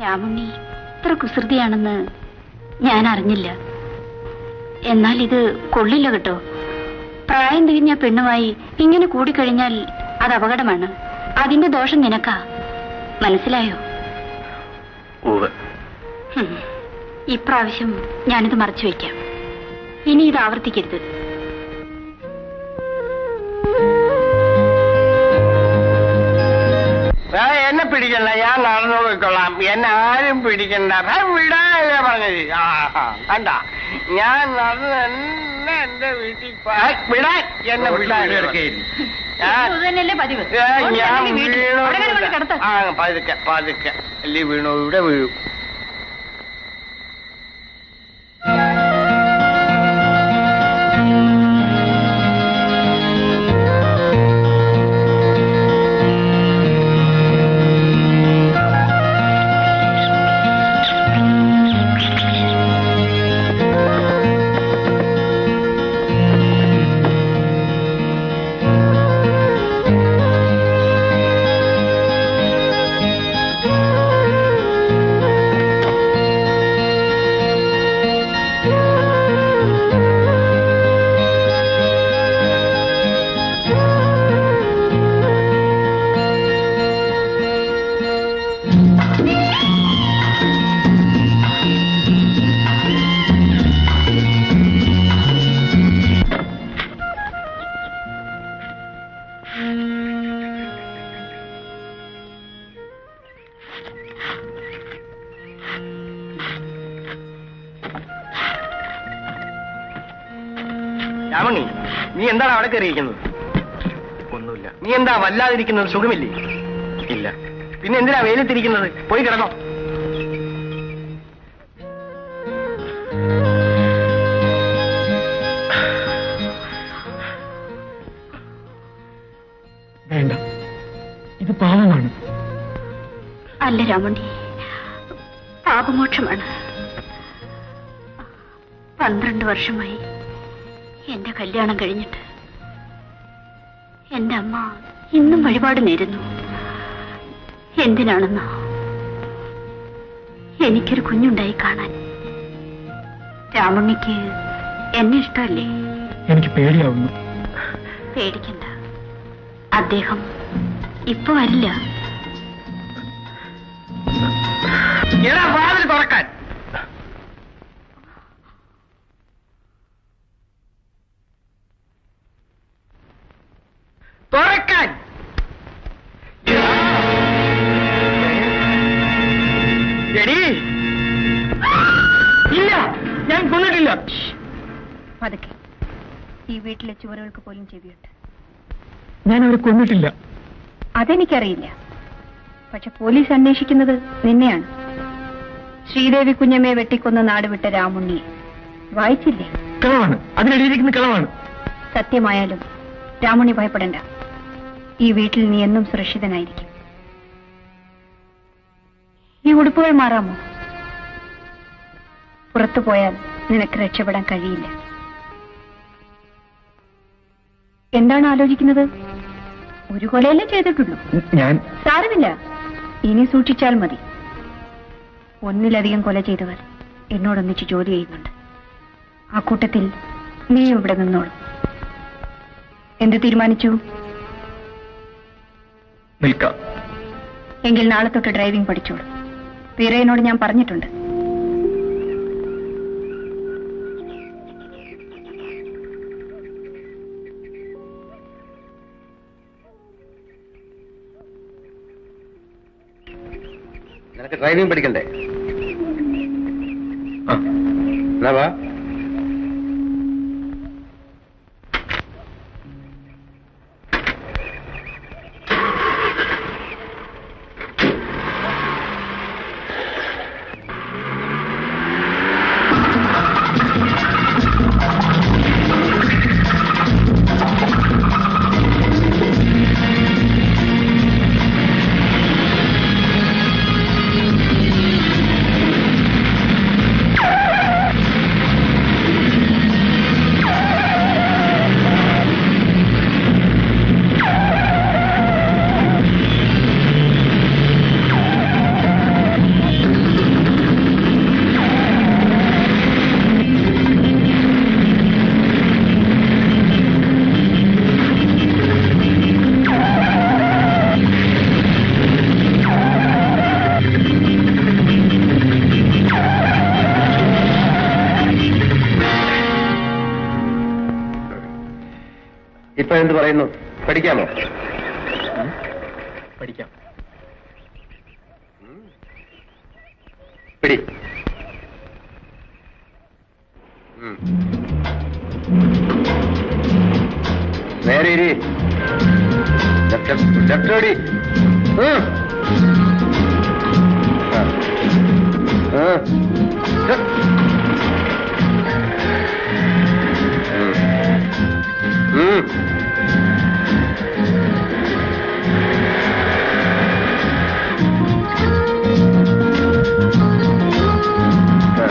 രാമുണ്ണി ഇത്ര കുസൃതിയാണെന്ന് ഞാൻ അറിഞ്ഞില്ല എന്നാൽ ഇത് കൊള്ളില്ല കേട്ടോ പ്രായം തിരിഞ്ഞ പെണ്ണുമായി ഇങ്ങനെ കൂടിക്കഴിഞ്ഞാൽ അത് അപകടമാണ് അതിന്റെ ദോഷം നിനക്കാ മനസ്സിലായോ ഉവ് ഹും. ഇപ്രാവശ്യം ഞാനിത് മറച്ചു വെക്കാം ഇനി ഇത് ആവർത്തിക്കരുത് ആ, എന്നെ പിടിക്കണ്ട ഞാൻ നടന്നു പോയിക്കൊള്ളാം എന്നെ ആരും പിടിക്കണ്ട ആ, വിടാനല്ലേ പറഞ്ഞത് ആ ആ, കണ്ട ഞാൻ നടന്നു തന്നെ എന്റെ വീട്ടിൽ പോ- ആ, വിടാൻ എന്നെ വിടാൻ ഞാൻ- തന്നെയല്ലേ പതിവ് ഏ, ഞാൻ വീണു ആ പതുക്കെ പതുക്കെ അല്ലേ വീണു ഇവിടെ വീഴും രാമണി നീ എന്താണ് അവിടെ കയറിയിരിക്കുന്നത് ഒന്നുമില്ല നീ എന്താ വല്ലാതിരിക്കുന്നത് സുഖമില്ലേ ഇല്ല പിന്നെ എന്തിനാ വെയിലത്തിരിക്കുന്നത് പോയി കിടന്നോ വേണ്ട ഇത് പാവമാണ് അല്ല രാമുണ്ണി പാപമോക്ഷമാണ് പന്ത്രണ്ട് വർഷമായി എന്റെ കല്യാണം കഴിഞ്ഞിട്ട് എന്റെ അമ്മ ഇന്നും വഴിപാട് നേരുന്നു എന്തിനാണെന്നോ എനിക്കൊരു കുഞ്ഞുണ്ടായി കാണാൻ രാമുണ്ണിക്ക് എന്നെ ഇഷ്ടമല്ലേ എനിക്ക് പേടിയാവുന്നു പേടിക്കണ്ട അദ്ദേഹം ഇപ്പൊ വരില്ല എടാ വാതിൽ തുറക്കാൻ തുറക്കാൻ എടീ ഇല്ല ഞാൻ കൊന്നിട്ടില്ല പതുക്കെ ഈ വീട്ടിലെ ചുവരുകൾക്ക് പോലും ചെവിയുണ്ട് ഞാൻ അവരെ കൊന്നിട്ടില്ല അതെനിക്കറിയില്ല പക്ഷെ പോലീസ് അന്വേഷിക്കുന്നത് നിന്നെയാണ് ശ്രീദേവി കുഞ്ഞമ്മയെ വെട്ടിക്കൊന്ന നാട് വിട്ട രാമുണ്ണിയെ വായിച്ചില്ലേ കളവാണ് അതിനെഴുതിയിരിക്കുന്ന കളവാണ് സത്യമായാലും രാമുണ്ണി ഭയപ്പെടണ്ട ഈ വീട്ടിൽ നീ എന്നും സുരക്ഷിതനായിരിക്കും ഈ ഉടുപ്പുകൾ മാറാമോ പുറത്തു പോയാൽ നിനക്ക് രക്ഷപ്പെടാൻ കഴിയില്ല എന്താണ് ആലോചിക്കുന്നത് ഒരു കൊലയല്ലേ ചെയ്തിട്ടുള്ളൂ ഞാൻ സാരമില്ല ഇനി സൂക്ഷിച്ചാൽ മതി ഒന്നിലധികം കൊല ചെയ്തവർ എന്നോടൊന്നിച്ച് ജോലി ചെയ്യുന്നുണ്ട് ആ കൂട്ടത്തിൽ നീ ഇവിടെ നിന്നോളൂ എന്ത് തീരുമാനിച്ചു നിൽക്കാം എങ്കിൽ നാളെ തൊട്ട് ഡ്രൈവിംഗ് പഠിച്ചോളൂ വീരയനോട് ഞാൻ പറഞ്ഞിട്ടുണ്ട് നിനക്ക് ഡ്രൈവിംഗ് പഠിക്കണ്ടേ ആ എന്നാ വാ ആ ഇപ്പൊ എന്ത് പറയുന്നു പഠിക്കാമോ പഠിക്കാം പിടി ഉം. നേരെ ഇരി ലെഫ്റ്റ് ലെഫ്റ്റ് ഓടി ഉം. ആ. ആ. ഹ്. ഉം. ഉം. ആ.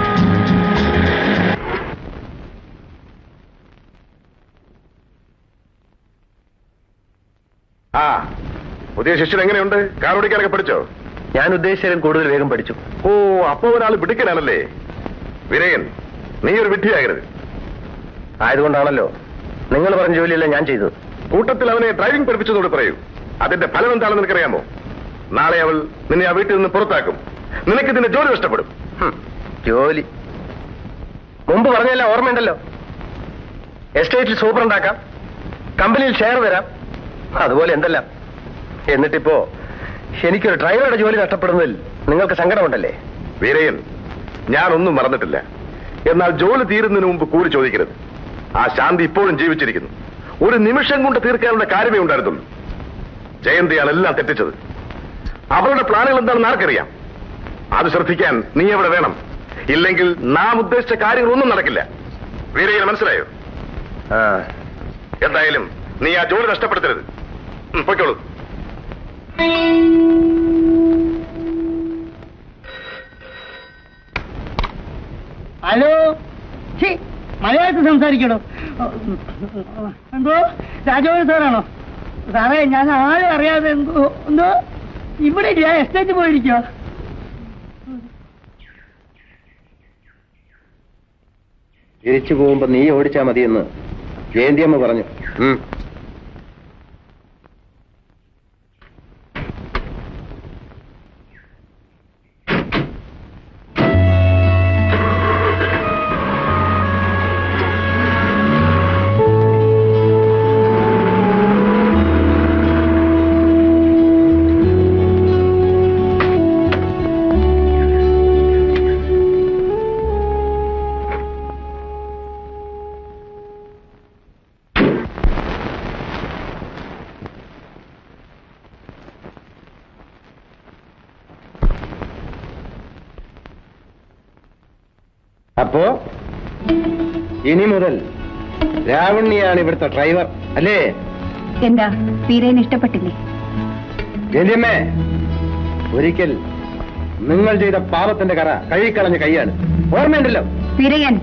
ആ പുതിയ ശിഷ്യൻ എങ്ങനെയുണ്ട് കാർ ഓടിക്കാനൊക്കെ പഠിച്ചോ ഞാൻ ഉദ്ദേശിച്ചതിലും കൂടുതൽ വേഗം പഠിച്ചു ഓ അപ്പൊ ഒരാൾ പിടിക്കനാണല്ലേ വിരയൻ നീ ഒരു വിഡ്ഢിയാകരുത് ആയതുകൊണ്ടാണല്ലോ നിങ്ങൾ പറഞ്ഞ ജോലിയല്ല ഞാൻ ചെയ്തത് കൂട്ടത്തിൽ അവനെ ഡ്രൈവിംഗ് പഠിപ്പിച്ചതോട് പറയൂ അതിന്റെ ഫലം എന്താണെന്ന് നിനക്കറിയാമോ നാളെ അവൾ നിന്നെ ആ വീട്ടിൽ നിന്ന് പുറത്താക്കും നിനക്ക് ഇതിന്റെ ജോലി നഷ്ടപ്പെടും ഹും, ജോലി മുമ്പ് പറഞ്ഞല്ല ഓർമ്മയുണ്ടല്ലോ എസ്റ്റേറ്റിൽ സൂപ്പർ ഉണ്ടാക്കാം കമ്പനിയിൽ ഷെയർ തരാം അതുപോലെ എന്തെല്ലാം എന്നിട്ടിപ്പോ എനിക്കൊരു ഡ്രൈവറുടെ ജോലി നഷ്ടപ്പെടുന്നതിൽ നിങ്ങൾക്ക് സങ്കടമുണ്ടല്ലേ വീരയൻ ഞാനൊന്നും മറന്നിട്ടില്ല എന്നാൽ ജോലി തീരുന്നതിന് മുമ്പ് കൂലി ചോദിക്കരുത് ആ ശാന്തി ഇപ്പോഴും ജീവിച്ചിരിക്കുന്നു ഒരു നിമിഷം കൊണ്ട് തീർക്കാനുള്ള കാര്യമേ ഉണ്ടായിരുന്നുള്ളൂ ജയന്തിയാണ് എല്ലാം തെറ്റിച്ചത് അവളുടെ പ്ലാനുകൾ എന്താണെന്ന് ആർക്കറിയാം അത് ശ്രദ്ധിക്കാൻ നീ എവിടെ വേണം ഇല്ലെങ്കിൽ നാം ഉദ്ദേശിച്ച കാര്യങ്ങളൊന്നും നടക്കില്ല വീരയ്യന് മനസ്സിലായോ ആ എന്തായാലും നീ ആ ജോലി നഷ്ടപ്പെടുത്തരുത് ഉം, പൊയ്ക്കോളൂ ഹലോ ഛി, മലയാളത്തിൽ സംസാരിക്കണോ എന്തോ രാജോഹൻ സാറാണോ സാറേ ഞാൻ ആരും അറിയാതെ എന്തോ എന്തോ ഇവിടെ ഇല്ല എസ്റ്റേറ്റ് പോയിരിക്കോ തിരിച്ചു പോകുമ്പോ നീ ഓടിച്ചാ മതിയെന്ന് ജയന്തിയമ്മ പറഞ്ഞു ഉം. അപ്പോ ഇനി മുതൽ രാവണ്യാണ് ഇവിടുത്തെ ഡ്രൈവർ അല്ലേ എന്താ വീരേന് ഇഷ്ടപ്പെട്ടില്ലേ ജയന്തിയമ്മേ ഒരിക്കൽ നിങ്ങൾ ചെയ്ത പാപത്തിന്റെ കറ കഴുകിക്കളഞ്ഞ കൈയാണ് ഓർമ്മയുണ്ടല്ലോ വീരയൻ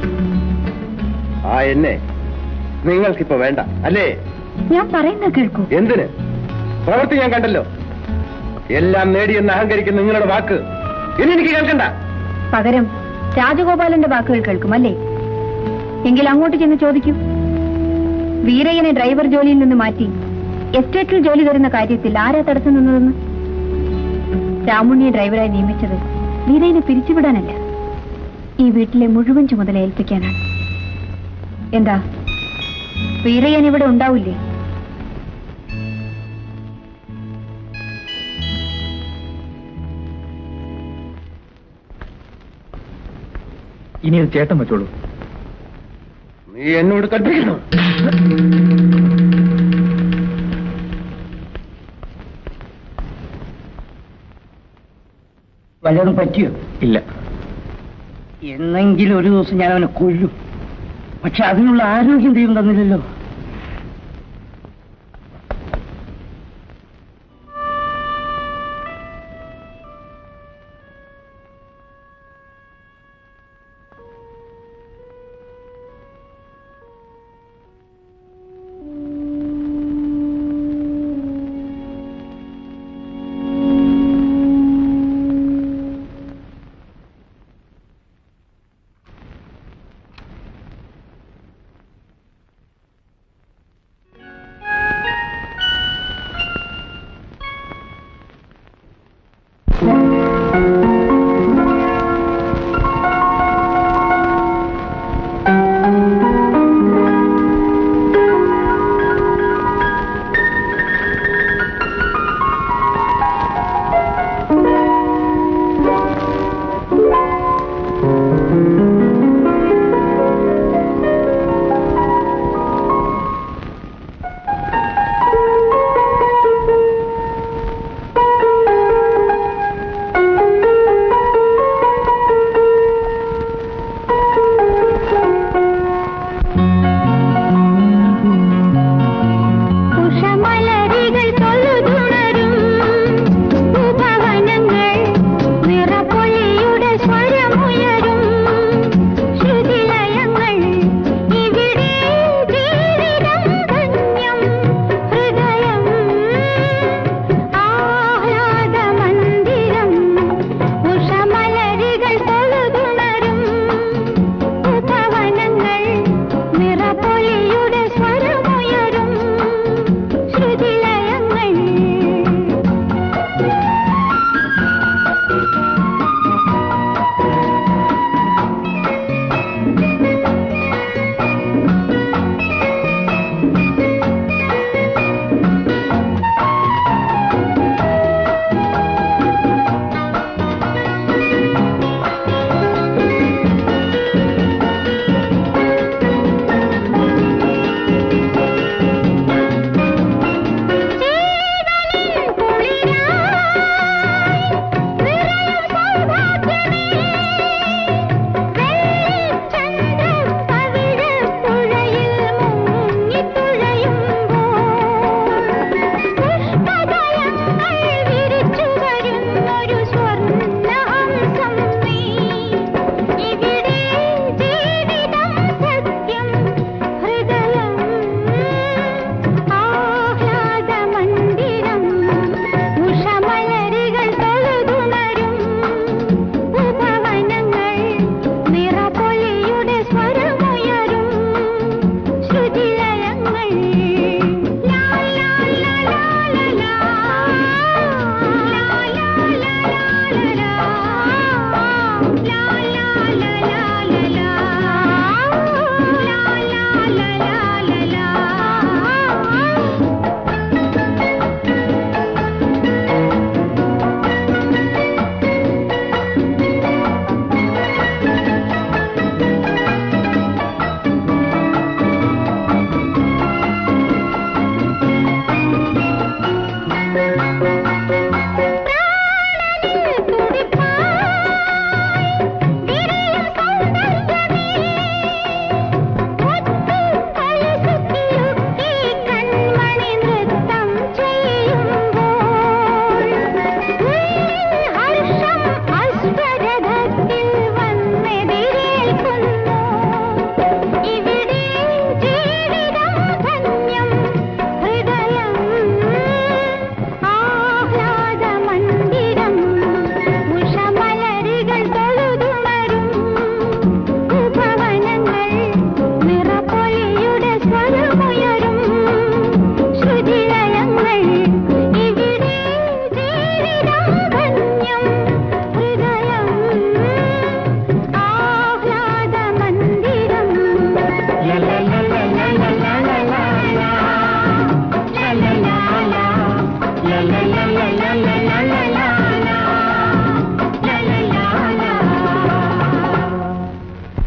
ആ എന്നെ നിങ്ങൾക്കിപ്പോ വേണ്ട അല്ലേ ഞാൻ പറയുന്നത് കേൾക്കൂ എന്തിന് പ്രവൃത്തി ഞാൻ കണ്ടല്ലോ എല്ലാം നേടിയെന്ന് അഹങ്കരിക്കുന്ന നിങ്ങളുടെ വാക്ക് ഇനി എനിക്ക് കേൾക്കണ്ട പകരം രാജഗോപാലന്റെ വാക്കുകൾ കേൾക്കും അല്ലേ എങ്കിൽ അങ്ങോട്ട് ചെന്ന് ചോദിക്കൂ വീരയ്യനെ ഡ്രൈവർ ജോലിയിൽ നിന്ന് മാറ്റി എസ്റ്റേറ്റിൽ ജോലി തരുന്ന കാര്യത്തിൽ ആരാ തടസ്സം നിന്നതെന്ന് രാമുണ്ണിയെ ഡ്രൈവറായി നിയമിച്ചത് വീരയ്യനെ പിരിച്ചുവിടാനല്ല ഈ വീട്ടിലെ മുഴുവൻ ചുമതല ഏൽപ്പിക്കാനാണ് എന്താ വീരയ്യൻ ഇവിടെ ഉണ്ടാവില്ലേ ഇനി അത് ചേട്ടൻ വെച്ചോളൂ നീ എന്നോട് കൽപ്പിക്കണം വല്ലതും പറ്റിയോ ഇല്ല എന്നെങ്കിലും ഒരു ദിവസം ഞാൻ അവനെ കൊല്ലും പക്ഷെ അതിനുള്ള ആരോഗ്യം ദൈവം തന്നില്ലല്ലോ